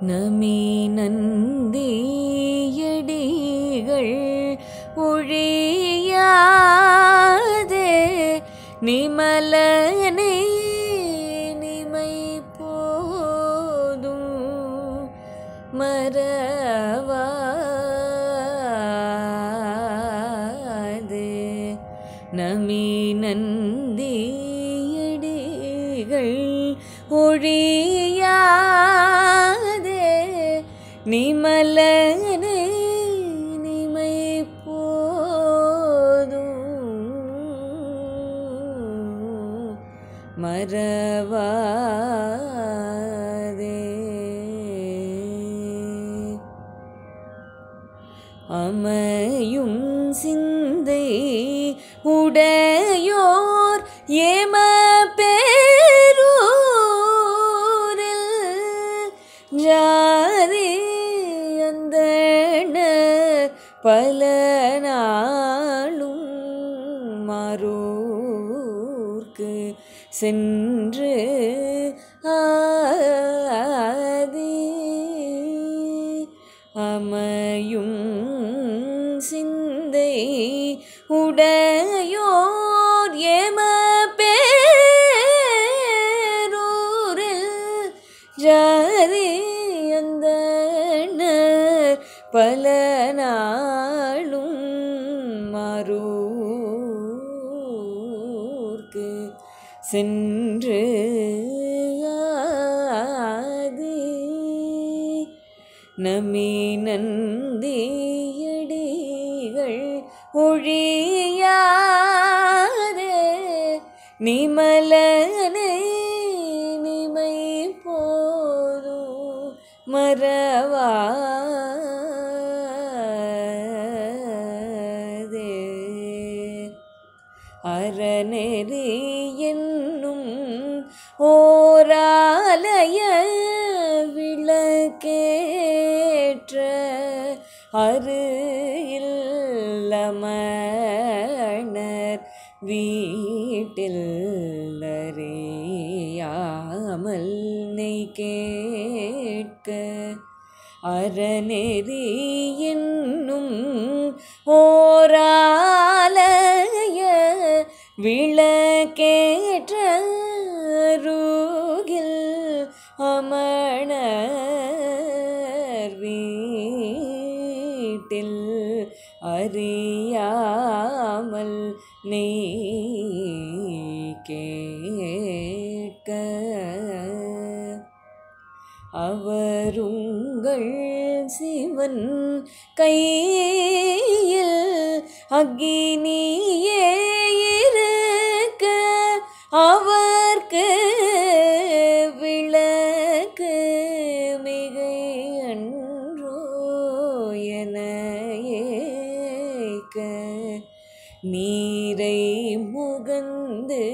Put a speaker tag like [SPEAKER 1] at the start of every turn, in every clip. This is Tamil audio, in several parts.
[SPEAKER 1] நமி நந்தியடிகள் ஒழியாதே நிமலனே நிமை போதும் மறவாதே நமி நந்தியடிகள் ஒழியாதே நிமலனே நிமை போதும் மறவாதே அமையும் சிந்தை உடையோர் ஏம பேரூரில் ஜாதி அந்த பல நாளும் மறூர்க்கு சென்று ஆதி அமையும் சிந்தை உடையோர் ஏம பேரூரில் ஜாதி அந்த பல நாளும் மறூர்க்கு சென்று ஆதி நமி நந்தியடிகள் ஒழியாதே நிமலனே நிமை போதும் மறவாதே அறநெறி என்னும் ஓராலய விளக்கேற்ற அரு இல்லமணர் வீட்டில் அறியாமல் நெய் கேட்க அறநெறி என்னும் ஓராலய விளக்கேற்ற அருகில் அமணர் வீட்டில் அறியாமல் நெய் கேட்க அவருங்கள் சிவன் கையில் அக்கினியே இருக்க அவர்க்கு விளக்கு மிகை அன்றோ என ஏக்க நீரை முகந்து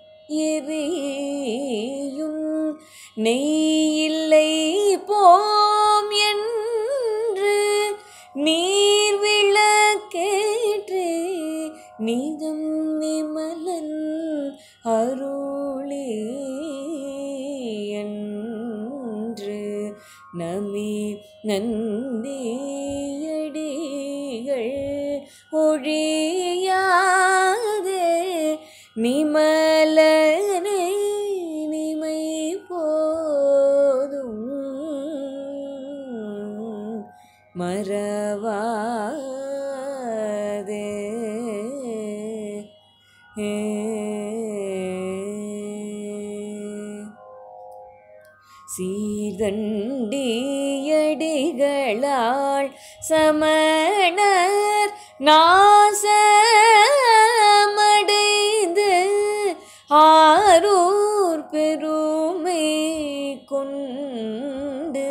[SPEAKER 1] எரியும் நெய்யில்லை போம் என்று நீர் விளக்கேற்று நீதம் நிமலன் அருளே என்று நமி நந்தியடிகள் ஒழியாதே நிமலனே நிமை போதும் மறவாதே சீர்தண்டியடிகளால் சமணர் நாசமடைந்து ஆரூர் பெருமை கொண்டு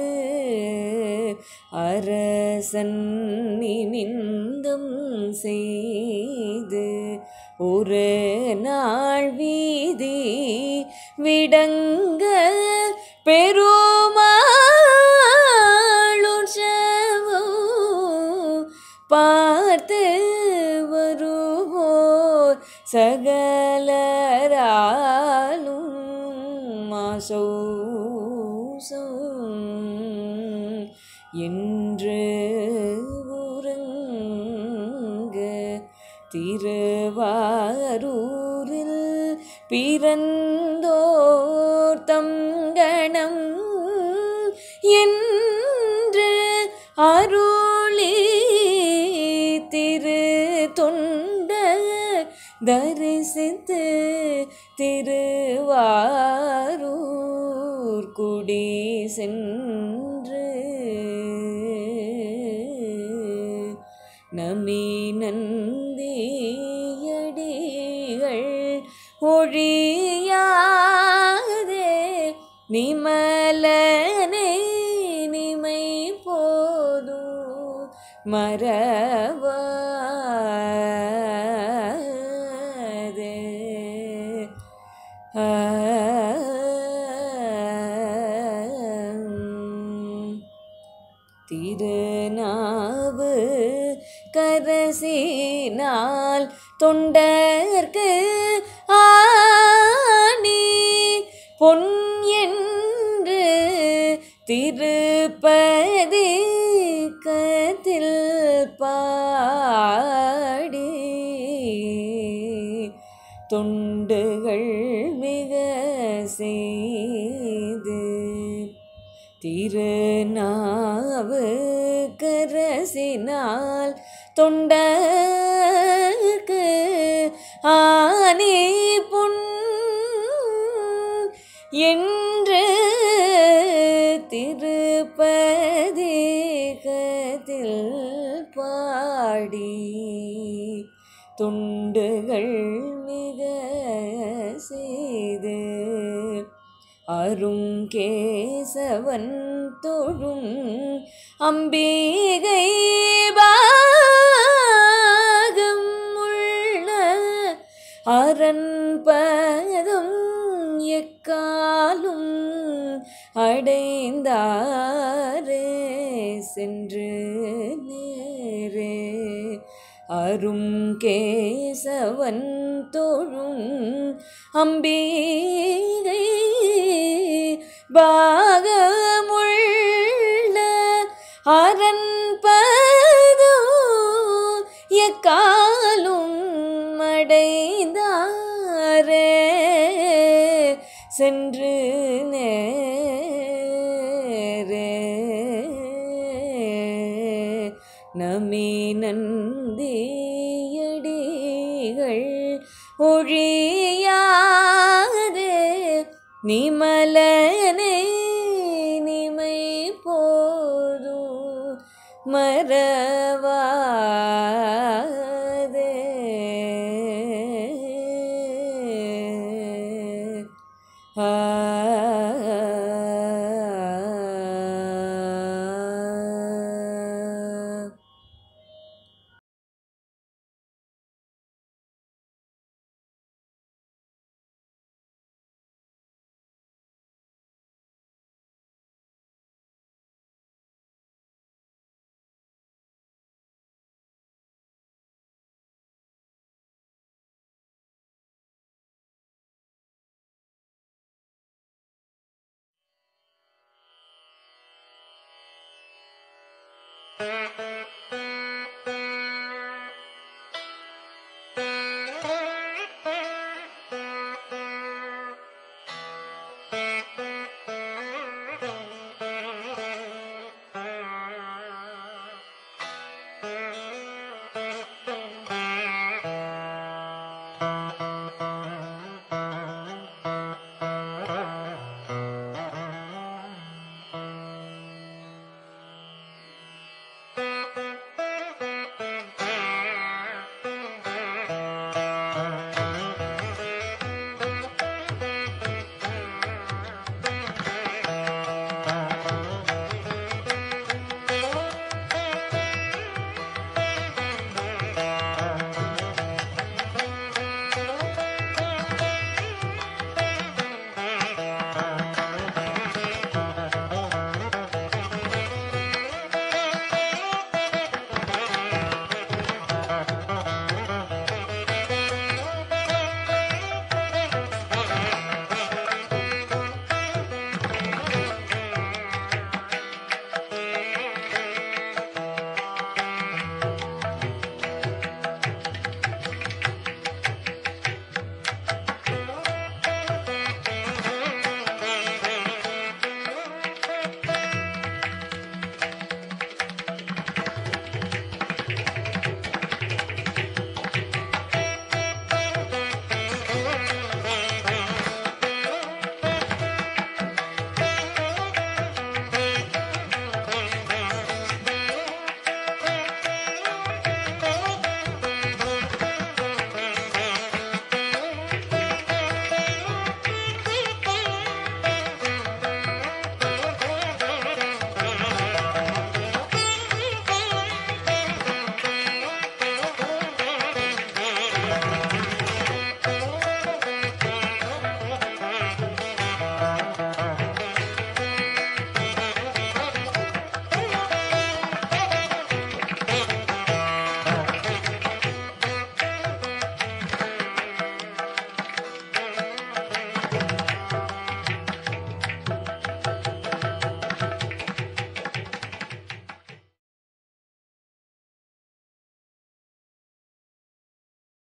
[SPEAKER 1] அரசன் நிமிந்தம் செய்து ஒரு நாள் வீதி விடங்க பெருமாளும் செவோ பார்த்து வருவோர் சகலராலும் மாசோ என்று உறங்க திருவாரூரில் பிறந்தோர் தங்கணம் என்று அருளி திரு தொண்ட தரிசித்து திருவாரூர் குடி சென்று நமி நந்தியடிகள் ஒழியாதே நிமலனே நிமை போதும் மறவாதே திருநாவு கரசினால் தொண்டர்க்கு ஆணி பொன் என்று திருப்பதி கத்தில் பாடி தொண்டுகள் மிக செய்து திருநாவு கரசினால் தொண்டர்க்கு ஆனி பொன் என்று திருப்பதி கதில் பாடி துண்டுகள் மிக செய்து அருங்கேசவன் தொழும் அம்பிகை பாகம் உள்ள அரண்பதம் எக்காலும் அடைந்தாரே சென்று நேரே அரும் கேசவன் தொழும் அம்பிகை பாகமுள்ள அரண்பதோ எக்காலும் அடைந்தாரே சென்று நேரே நமி நந்தியடிகள் ஒழியாதே நிமலனே நிமை போதும் மறவாதே ஆ
[SPEAKER 2] Thank you.